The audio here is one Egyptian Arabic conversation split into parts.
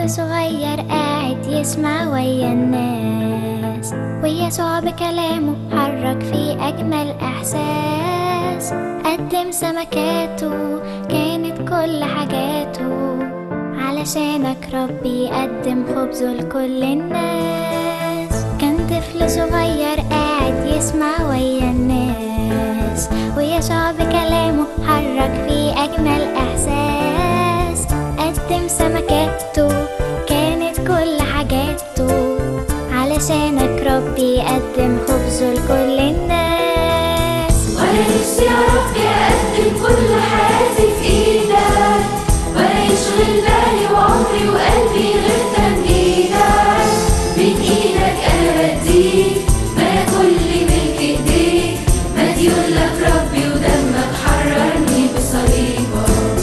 طفل صغير قاعد يسمع ويا الناس ويسوع بكلامه حرك في أجمل إحساس قدم سمكاته كانت كل حاجاته علشانك ربي قدم خبزه لكل الناس كان طفل صغير قاعد يسمع ويا الناس ويسوع بكلامه حرك في أجمل إحساس قدم سمكاته كانت كل حاجاته علشانك ربي قدم خبزه لكل الناس وانا نفسي يا رب اقدم كل حياتي في ايدك ولا يشغل بالي وعمري وقلبي غير تمجيدك من ايدك انا بديك ما أنا كل ملك ايديك مديون لك ربي ودمك حررني بصليبك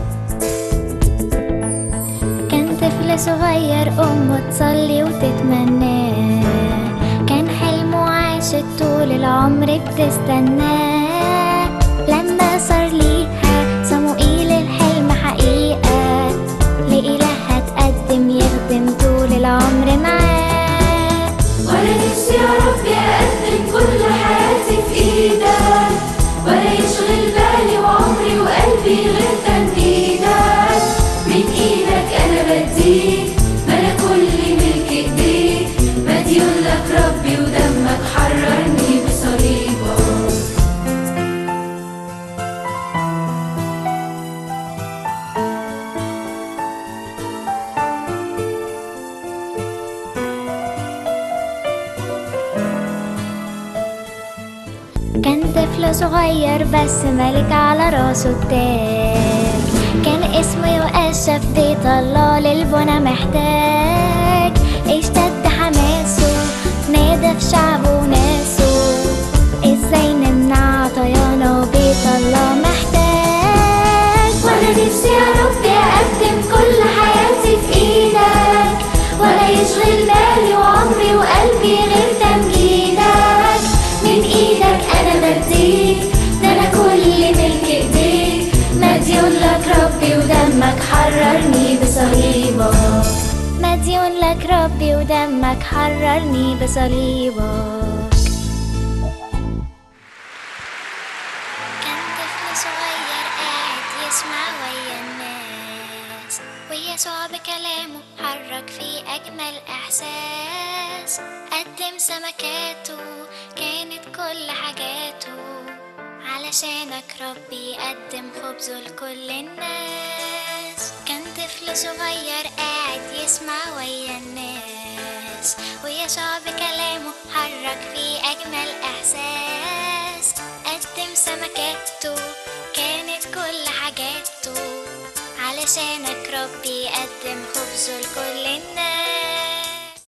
كان طفل صغير أمه تصلي وتتمناه كان حلمه عاشت طول العمر بتستناه لما صار ليها صموئيل الحلم حقيقة لإلهها تقدم يخدم طول العمر معاه وانا نفسي يا رب اقدم كل حياتي في ايدك ولا يشغل بالي وعمري وقلبي غير تمجيدك من ايدك انا بديك ما انا كل ملك ايديك مديون لك ربي ودمك حررني بصليبك كان طفل صغير بس ملك على راسه التاج كان اسمه يؤشف بيت الله للبنى محتاج اشتد حماسه نادى في شعبه وناسه ازاي نمنع عطيانا وبيت الله محتاج وانا نفسي يا رب اقدم كل حياتي في ايدك ولا يشغل بالي وعمري وقلبي غير تمجيدك من ايدك انا بديك ده انا كل ملك ايديك مديون لك ربي ودمك حررني بصليبك مديون لك ربي ودمك حررني بصليبك كان طفل صغير قاعد يسمع ويا الناس ويسوع بكلامه حرك في أجمل إحساس قدم سمكاته كانت كل حاجاته علشانك ربي قدم خبزه لكل الناس كان طفل صغير قاعد يسمع ويا الناس ويسوع بكلامه حرك في أجمل إحساس قدم سمكاته كانت كل حاجاته علشانك ربي قدم خبزه لكل الناس